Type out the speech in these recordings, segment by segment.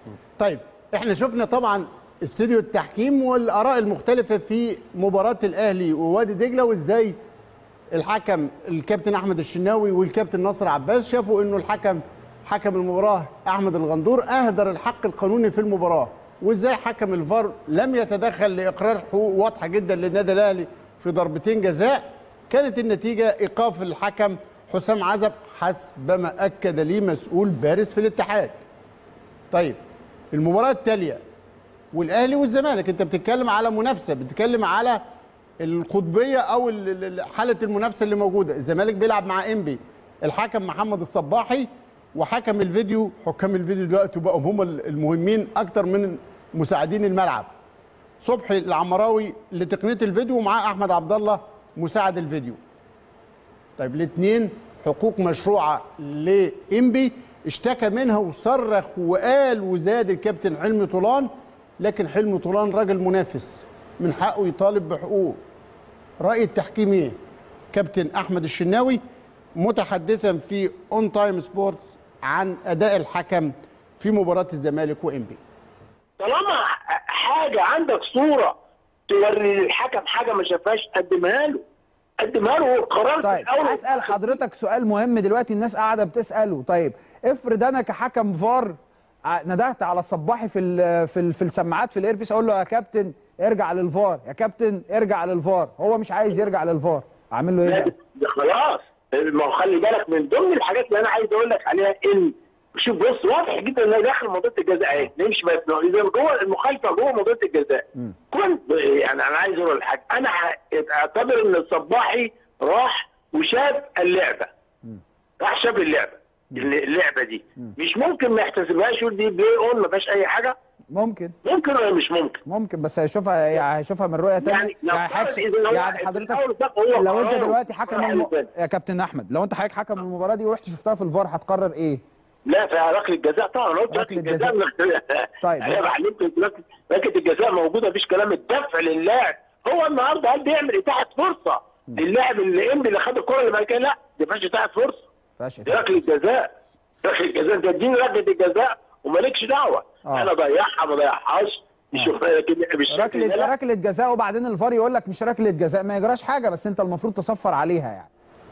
طيب احنا شفنا طبعا استوديو التحكيم والاراء المختلفه في مباراه الاهلي ووادي دجله وازاي الحكم الكابتن احمد الشناوي والكابتن نصر عباس شافوا انه الحكم حكم المباراه احمد الغندور اهدر الحق القانوني في المباراه وازاي حكم الفار لم يتدخل لاقرار حقوق واضحه جدا للنادي الاهلي في ضربتين جزاء كانت النتيجه ايقاف الحكم حسام عزب حسب ما اكد لي مسؤول بارز في الاتحاد طيب المباراه التاليه والاهلي والزمالك انت بتتكلم على منافسه بتتكلم على القطبيه او ال- ال- حاله المنافسه اللي موجوده الزمالك بيلعب مع انبي الحكم محمد الصباحي وحكم الفيديو حكام الفيديو دلوقتي بقوا هم المهمين اكتر من مساعدين الملعب صبحي العمراوي لتقنيه الفيديو ومعاه احمد عبد الله مساعد الفيديو طيب الاثنين حقوق مشروعه لانبي اشتكى منها وصرخ وقال وزاد الكابتن حلمي طولان لكن حلمي طولان راجل منافس من حقه يطالب بحقوقه راي التحكيم ايه كابتن احمد الشناوي متحدثا في اون تايم سبورتس عن اداء الحكم في مباراه الزمالك وانبي طالما حاجه عندك صوره توري للحكم حاجه ما شافهاش قدمها له قدمها له والقرار في طيب الأول اسال حضرتك سؤال مهم دلوقتي الناس قاعده بتساله طيب افرض انا كحكم فار ع- ندهت على الصباحي في ال في ال في السماعات في الايربيس اقول له يا كابتن ارجع للفار يا كابتن ارجع للفار هو مش عايز يرجع للفار اعمل له ايه لا، بقى؟ ده خلاص ما هو خلي بالك من ضمن الحاجات اللي انا عايز اقول لك عليها ان شوف بص واضح جدا انه داخل منطقه الجزاء اهي نمشي بس اذا جوه المخالفه جوه منطقه الجزاء كنت يعني انا عايز اقول لك حاجه انا ه- اعتبر ان الصباحي راح وشاف اللعبه راح شاف اللعبه اللعبه دي مش ممكن ما يحتسبهاش يقول دي بلاي اون ما فيهاش اي حاجه ممكن ممكن ولا مش ممكن ممكن بس هيشوفها يعني هيشوفها من رؤيه تانية يعني لو حضرتك- فرض إذا هو يعني في حضرتك الأول ده هو لو انت قراره دلوقتي حكم راح الم... للفار. يا كابتن احمد لو انت حضرتك حكم المباراه دي ورحت شفتها في الفار هتقرر ايه؟ لا في ركله الجزاء طبعا أنا قلت ركلة ركله الجزاء جزاء. طيب. انا بعلمت ركله ركلة الجزاء موجوده مفيش كلام الدفع للاعب هو النهارده قال بيعمل اتاحه فرصه للاعب اللي انبي اللي خد الكره اللي بعد كده لا دي فيهاش اتاحه فرصه فاش دي ركله جزاء ركله جزاء انت اديني ركله الجزاء ومالكش دعوه آه. انا ضيعها ما ضيعهاش نشوف لكن بالشكل ده ركله لا. ركله جزاء وبعدين الفار يقول لك مش ركله جزاء ما يجراش حاجه بس انت المفروض تصفر عليها يعني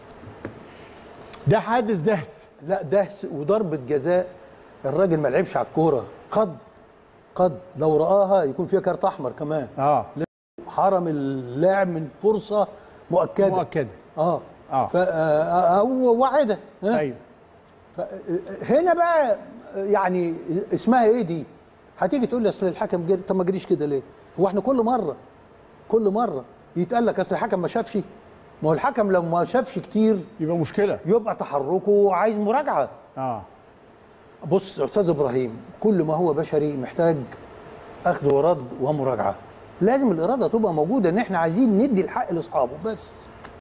ده حادث دهس لا دهس وضربة جزاء الراجل ما لعبش على الكورة قد قد لو رآها يكون فيها كارت أحمر كمان اه حرم اللاعب من فرصة مؤكدة مؤكده اه آه. ف آه، او وعده ها؟ ايوه هنا بقى يعني اسمها ايه دي؟ هتيجي تقول لي اصل الحكم جري طب ما جريش كده ليه؟ هو احنا كل مره كل مره يتقال لك اصل الحكم ما شافش ما هو الحكم لو ما شافش كتير يبقى مشكله يبقى تحركه عايز مراجعه اه بص يا استاذ ابراهيم كل ما هو بشري محتاج اخذ ورد ومراجعه لازم الاراده تبقى موجوده ان احنا عايزين ندي الحق لاصحابه بس